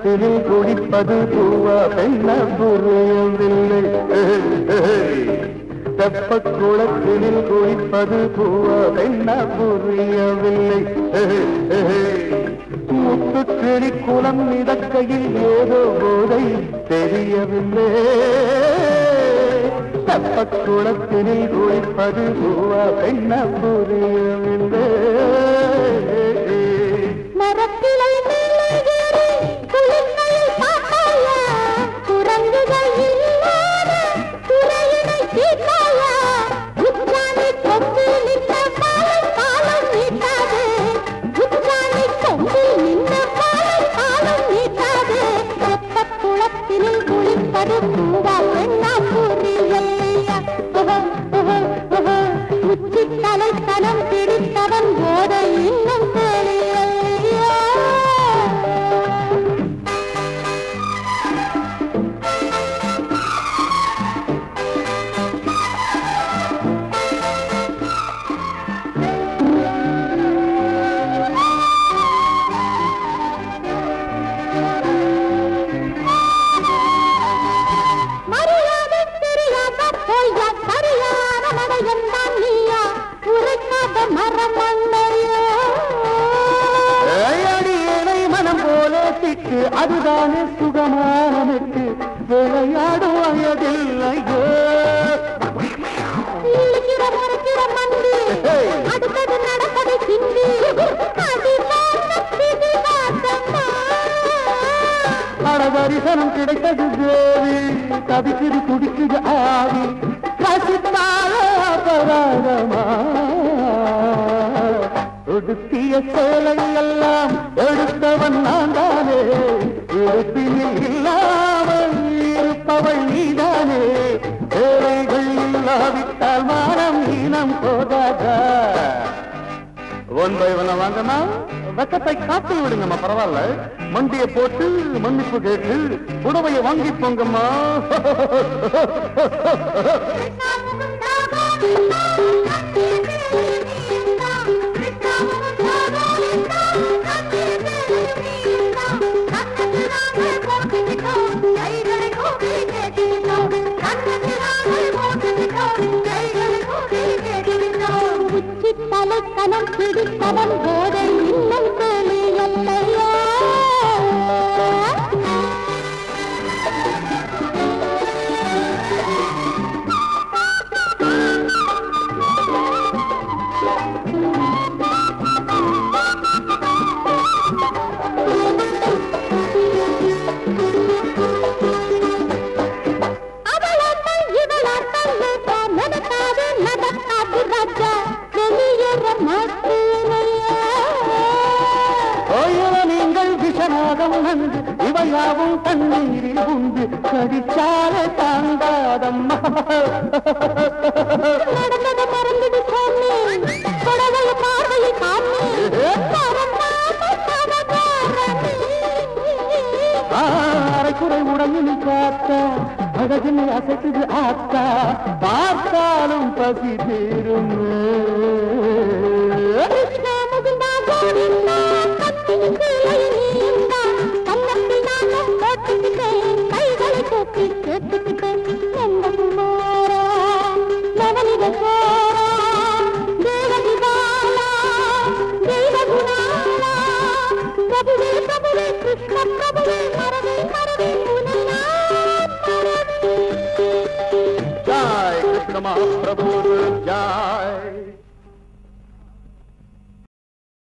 குளத்தினில் குளிப்பது பூவா பெண்ண புரியவில்லை தெப்ப குளத்தினில் குளிப்பது பூவா பெண்ண புரியவில்லை முத்துக்கிளி குளம் மிதக்கையில் ஏதோ போதை தெரியவில்லை தெப்ப குளத்தினில் குளிப்பது பூவா பெண்ண புரியவில்லை மரக்கிளை மேலே ஏறி குளிர்களில் பார்த்தாயா? குரங்குகள் இல்லாத துறையினை தீர்த்தாயா? உச்சாணி கொம்பில் நின்ற பாலை காலம் நீட்டாது. உச்சாணி கொம்பில் நின்ற பாலை காலம் நீட்டாது. வெப்பக் குளத்தினில் குளிப்பது பூவா பெண்ணா புரியலையா? உஹு, உஹு, உஹு. உச்சித் தலைத்தனம் பிடித்தவன் போதை இன்னும் தெரியலையா மரியாதை தெரியாத பொய்யா சரியான மடையன் தான் நீயா உரைக்காத மரம் மண்டையா அடியேனை மனம் போல திட்டு அதுதானே சுகமான மெட்டு விளையாடும் வயதில்லையோ இழுக்கிற முறைக்கிற மண்டு அடுத்தது நடப்பதை சிந்தி அதிவாசம் பிடிவாசமா பல தரிசனம் கிடைத்தது தேவி தவிக்குது துடிக்குது ஆவி ரசித்தால அபராதமா உடுத்திய சேலை எல்லாம் எடுத்தவன் நான் தானே உடுப்பினில் இல்லாமல் இருப்பவள் நீதானே சேலைகள் இல்லாவிட்டால் மானம் ஈனம் போதாதா ஒன் பை ஒன்ன வாங்கினா வெக்கத்தை காட்டி விடுங்கம்மா பரவாயில்ல மண்டிய போட்டு மன்னிப்பு கேட்டு புடவைய வாங்கி போங்கம்மா தலைத்தனம் பிடித்தவன் போதை இன்னும் தெளியல்லையா அவளாட்டம் இவளாட்டம் லேசா நடக்காது நடக்காது ராஜா வெளியேற மாட்டேனையா ஓயில நீங்கள் விஷநாதம் நன்று இவையாவும் தண்ணீரில் உண்டு கடிச்சாலே தாங்காதம்மா நடந்தது மறந்தது சாமி புடவைய பார்வையை காமி பரந்தாம பரதாரணி. அரைக்குறை உடலில் காத்தா அழகில் அசைக்குது ஆத்தா பார்த்தாலும் பசி தீரும் கிருஷ்ணா முகுந்தா கோவிந்தா கத்தியின் கிளையை நீந்தா கன்னத்தில் நானும் போட்டுக்கிட்டேன் கைகளை தூக்கி கேட்டுக்கிட்டேன் எந்த குமாரா நவனித சோரா தேவதி பாலா தெய்வ குணாலா பிரபுவே பிரபுவே கிருஷ்ண பிரபுவே மரவே மரவே உன்னை நான் மறவேன். ஜாய் கிருஷ்ண மகாபிரபு